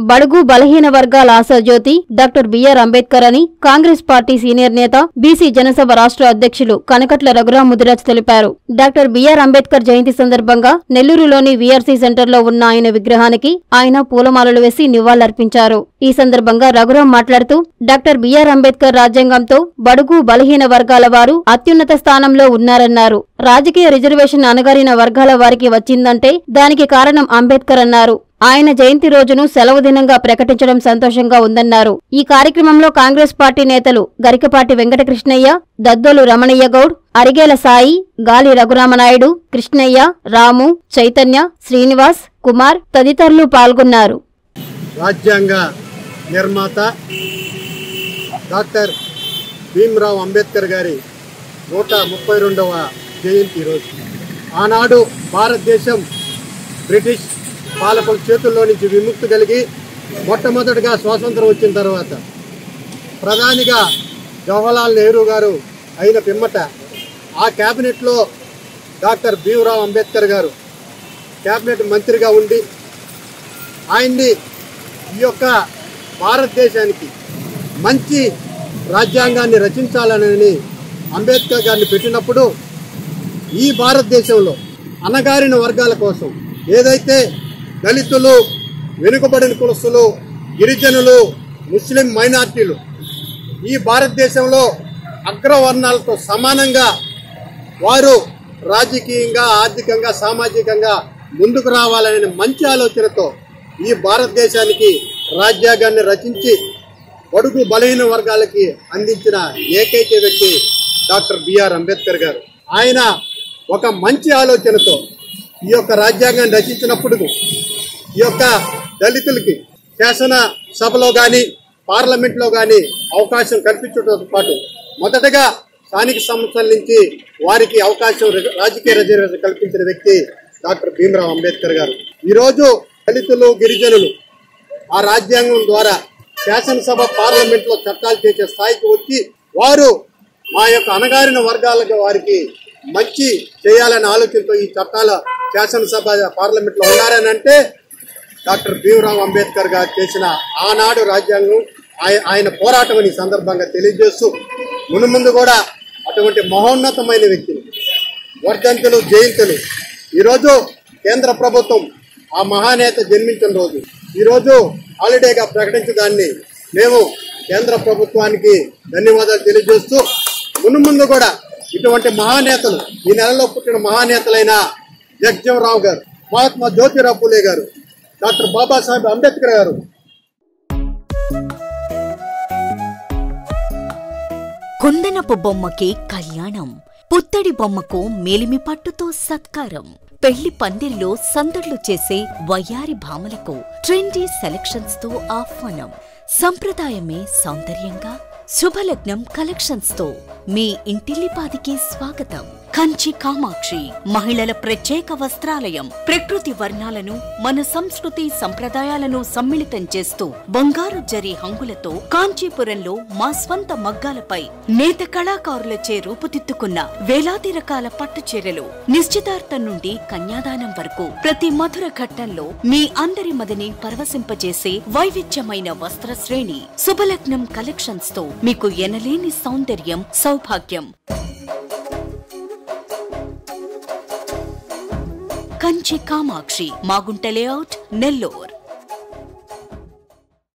బడుగు బలహీన వర్గాల ఆశాజ్యోతి డాక్టర్ బిఆర్ అంబేద్కర్ అని కాంగ్రెస్ పార్టీ సీనియర్ నేత బీసీ జనసభ రాష్ట్ర అధ్యక్షులు కనకట్ల రఘురాం ముదిరాజ్ తెలిపారు డాక్టర్ బిఆర్ అంబేద్కర్ జయంతి సందర్భంగా నెల్లూరులోని వీఆర్సీ సెంటర్లో ఉన్న ఆయన విగ్రహానికి ఆయన పూలమాలలు వేసి నివాళులర్పించారు ఈ సందర్భంగా రఘురాం మాట్లాడుతూ డాక్టర్ బిఆర్ అంబేద్కర్ రాజ్యాంగంతో బడుగు బలహీన వర్గాల వారు అత్యున్నత స్థానంలో ఉన్నారన్నారు రాజకీయ రిజర్వేషన్ అణగారిన వర్గాల వారికి వచ్చిందంటే దానికి కారణం అంబేద్కర్ అన్నారు ఆయన జయంతి రోజును సెలవు దినంగా ప్రకటించడం సంతోషంగా ఉందన్నారు ఈ కార్యక్రమంలో కాంగ్రెస్ పార్టీ నేతలు గరికపాటి వెంకటకృష్ణయ్య దద్దోలు రమణయ్య గౌడ్ అరిగేల సాయి గాలి రఘురామనాయుడు కృష్ణయ్య రాము చైతన్య శ్రీనివాస్ కుమార్ తదితరులు పాల్గొన్నారు రాజ్యాంగ నిర్మాత డాక్టర్ భీమ్రావ్ అంబేద్కర్ గారి నూట ముప్పై రెండవ జయంతి రోజు ఆనాడు భారతదేశం బ్రిటిష్ పాలకుల చేతుల్లో నుంచి విముక్తి కలిగి మొట్టమొదటిగా స్వాతంత్రం వచ్చిన తర్వాత ప్రధానిగా జవహర్లాల్ నెహ్రూ గారు అయిన పిమ్మట ఆ క్యాబినెట్లో డాక్టర్ భీమరావ్ అంబేద్కర్ గారు క్యాబినెట్ మంత్రిగా ఉండి ఆయన్ని ఈ యొక్క భారతదేశానికి మంచి రాజ్యాంగాన్ని రచించాలని అంబేద్కర్ గారిని పెట్టినప్పుడు ఈ భారతదేశంలో అణగారిన వర్గాల కోసం ఏదైతే దళితులు వెనుకబడిన కులస్తులు గిరిజనులు ముస్లిం మైనార్టీలు ఈ భారతదేశంలో అగ్రవర్ణాలతో సమానంగా వారు రాజకీయంగా ఆర్థికంగా సామాజికంగా ముందుకు రావాలనే మంచి ఆలోచనతో ఈ భారతదేశానికి రాజ్యాంగాన్ని రచించి బడుగు బలహీన వర్గాలకి అందించిన ఏకైక వ్యక్తి డాక్టర్ బిఆర్ అంబేద్కర్ గారు ఆయన ఒక మంచి ఆలోచనతో ఈ యొక్క రాజ్యాంగాన్ని రచించినప్పుడు ఈ యొక్క దళితులకి శాసన సభలో కానీ పార్లమెంట్లో కానీ అవకాశం కల్పించడంతో పాటు మొదటగా స్థానిక సంస్థల నుంచి వారికి అవకాశం రి- రాజకీయ రిజర్వేషన్ కల్పించిన వ్యక్తి డాక్టర్ భీమరావు అంబేద్కర్ గారు ఈరోజు దళితులు గిరిజనులు ఆ రాజ్యాంగం ద్వారా శాసనసభ పార్లమెంట్ లో చట్టాలు చేసే స్థాయికి వచ్చి వారు మా యొక్క అణగారిన వర్గాలకు వారికి మంచి చేయాలనే ఆలోచనతో ఈ చట్టాల శాసనసభ పార్లమెంట్ లో ఉన్నారని అంటే డాక్టర్ భీమరావు అంబేద్కర్ గారు చేసిన ఆనాడు రాజ్యాంగం ఆయ- ఆయన పోరాటం ఈ సందర్భంగా తెలియజేస్తూ మునుముందు కూడా అటువంటి మహోన్నతమైన వ్యక్తిని వర్ధంతులు జయంతులు ఈరోజు కేంద్ర ప్రభుత్వం ఆ మహానేత జన్మించిన రోజు ఈరోజు హాలిడేగా ప్రకటించడాన్ని మేము కేంద్ర ప్రభుత్వానికి ధన్యవాదాలు తెలియజేస్తూ మును ముందు కూడా ఇటువంటి మహానేతలు ఈ నెలలో పుట్టిన మహానేతలైన జగ్జీవరావు గారు మహాత్మా జ్యోతిరావు పూలే గారు డాక్టర్ బాబాసాహెబ్ అంబేద్కర్ గారు కుందనపు బొమ్మకి కళ్యాణం పుత్తడి బొమ్మకు మేలిమి పట్టుతో సత్కారం పెళ్లి పందిర్లో సందడ్లు చేసే వయ్యారి భామలకు ట్రెండీ సెలక్షన్స్ తో ఆహ్వానం సంప్రదాయమే సౌందర్యంగా శుభలగ్నం కలెక్షన్స్ తో మీ ఇంటిల్లిపాదికి స్వాగతం కంచి కామాక్షి మహిళల ప్రత్యేక వస్త్రాలయం ప్రకృతి వర్ణాలను మన సంస్కృతి సంప్రదాయాలను సమ్మిళితం చేస్తూ బంగారు జరి హంగులతో కాంచీపురంలో మా స్వంత మగ్గాలపై నేత కళాకారులచే రూపుదిద్దుకున్న వేలాది రకాల పట్టు చీరలు నిశ్చితార్థం నుండి కన్యాదానం వరకు ప్రతి మధుర ఘట్టంలో మీ అందరి మదిని పరవశింపజేసే వైవిధ్యమైన వస్త్ర శ్రేణి శుభలగ్నం కలెక్షన్స్ తో మీకు ఎనలేని సౌందర్యం సౌభాగ్యం కంచి కామాక్షి మాగుంట లేఅవుట్ నెల్లూర్